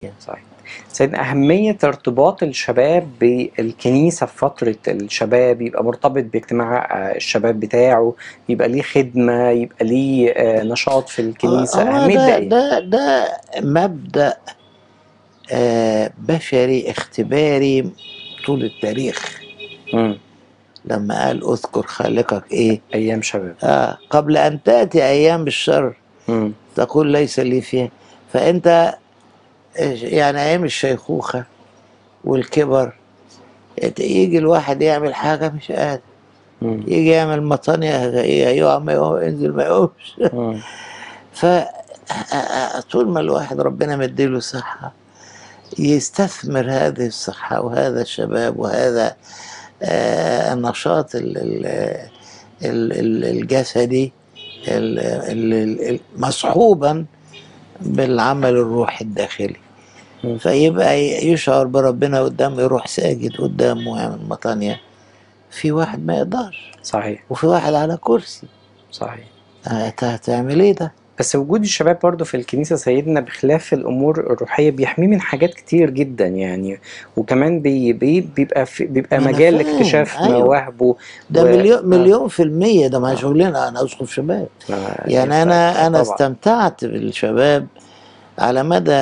صحيح سيدنا أهمية ارتباط الشباب بالكنيسة في فترة الشباب يبقى مرتبط باجتماع آه، الشباب بتاعه يبقى ليه خدمة يبقى ليه آه، نشاط في الكنيسة هو أهمية ده ده إيه؟ ده ده مبدأ آه، بشري اختباري طول التاريخ مم. لما قال اذكر خالقك ايه أيام شباب آه قبل ان تاتي ايام الشر مم. تقول ليس لي فيها فانت يعني ايام الشيخوخه والكبر يجي الواحد يعمل حاجه مش قادر مم. يجي يعمل مطانية يقع ما يقوم ينزل ما يقومش مم. ف طول ما الواحد ربنا مديله صحة يستثمر هذه الصحة وهذا الشباب وهذا آه، النشاط ال- ال- ال- ال- الجسدي ال- ال- ال- مصحوبا بالعمل الروحي الداخلي مم. فيبقى يشعر بربنا قدامه يروح ساجد قدامه ويعمل مطانية في واحد ما يقدرش صحيح وفي واحد على كرسي صحيح هت- هتعمل ايه ده؟ بس وجود الشباب برضه في الكنيسة سيدنا بخلاف الأمور الروحية بيحميه من حاجات كتير جدا يعني وكمان بي بي بيبقى في بيبقى أنا مجال فاهم، لاكتشاف أيوة. مواهبه ده و- مليون آه. مليون في المية ده آه. ما شغلنا انا اسقف شباب آه، يعني انا انا طبعا استمتعت بالشباب على مدى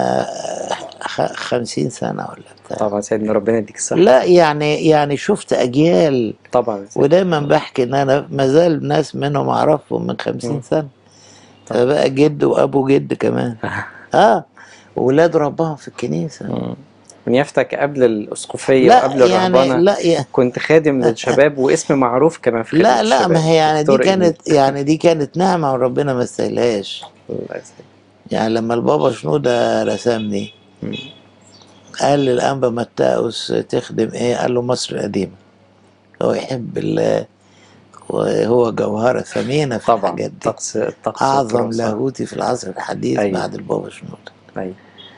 خ- خمسين سنة ولا بتاع طبعا سيدنا ربنا يديك الصحة لا يعني يعني شفت اجيال طبعا سيدنا. ودايما بحكي ان انا ما زال ناس منهم اعرفهم من خمسين مم. سنة طبعا. فبقى جد وابو جد كمان اه ولاد ربهم في الكنيسة مم. من يفتك قبل الأسقفية لا وقبل يعني الرهبنة لا يعني كنت خادم للشباب واسم معروف كمان في لا خدمة لا الشباب ما هي يعني دي دكتور كانت يعني دي كانت نعمة وربنا ما استاهلهاش إيميل. الله يسلمك. يعني لما البابا شنودة رسمني مم. قال للأنبا متاوس تخدم إيه؟ قال له مصر القديمة هو يحب ال وهو جوهرة ثمينة في طبعا الحاجات دي الطقس الطقس أعظم والتراث. لاهوتي في العصر الحديث أيوة. بعد البابا شنودة أيوة.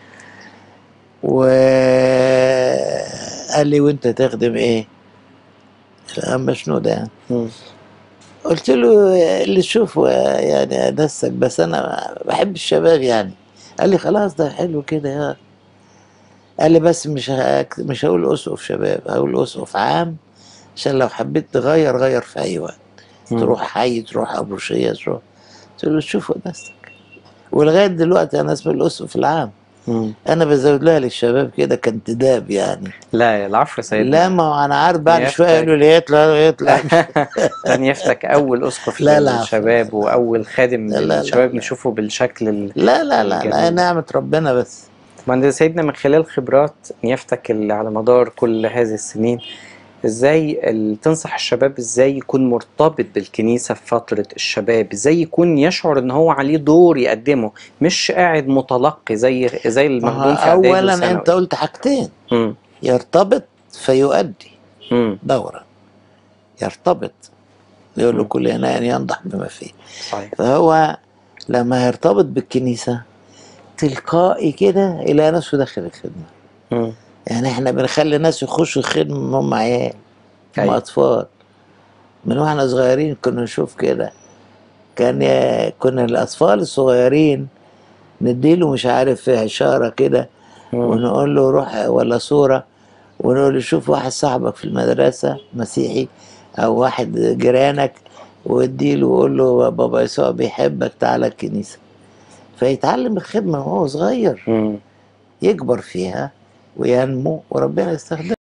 وقال لي وأنت تخدم إيه؟ الأنبا شنودة يعني مم. قلت له اللي تشوفه يعني أدسك بس أنا بحب الشباب يعني قال لي خلاص ده حلو كده يا قال لي بس مش هأك- مش هقول أسقف شباب هقول أسقف عام عشان لو حبيت تغير غير في أي وقت مم. تروح حي تروح أبروشية تروح قلت له شوف نفسك ولغاية دلوقتي أنا اسمي الأسقف العام مم. أنا بزود لها للشباب كده كانتداب يعني لا العفو يا سيدنا لا ما هو أنا عارف بعد يفتك. شوية يقولوا لي يطلع يطلع لن يفتك أول أسقف لا، لا، للشباب عفوا. وأول خادم لا، لا، لا، للشباب لا. نشوفه بالشكل ال... لا لا لا, لا جميل. نعمة ربنا بس ما سيدنا من خلال خبرات نيافتك اللي على مدار كل هذه السنين ازاي ال- تنصح الشباب ازاي يكون مرتبط بالكنيسة في فترة الشباب ازاي يكون يشعر ان هو عليه دور يقدمه مش قاعد متلقي زي زي المخدوم في اعدادي أولا وثانوي. أنت قلت حاجتين مم. يرتبط فيؤدي مم. دورا يرتبط يقول له مم. كل إناء ينضح بما فيه صحيح فهو لما يرتبط بالكنيسة تلقائي كده يلاقي نفسه داخل الخدمة مم. يعني احنا بنخلي الناس يخشوا الخدمة هم عيال هم أيوة. أطفال من واحنا صغيرين كنا نشوف كده كان ي- كنا الأطفال الصغيرين نديله مش عارف إشارة كده مم. ونقول له روح ولا صورة ونقول له شوف واحد صاحبك في المدرسة مسيحي أو واحد جيرانك واديله وقول له بابا يسوع بيحبك تعالى الكنيسة فيتعلم الخدمة وهو صغير مم. يكبر فيها وينمو وربنا يستخدمه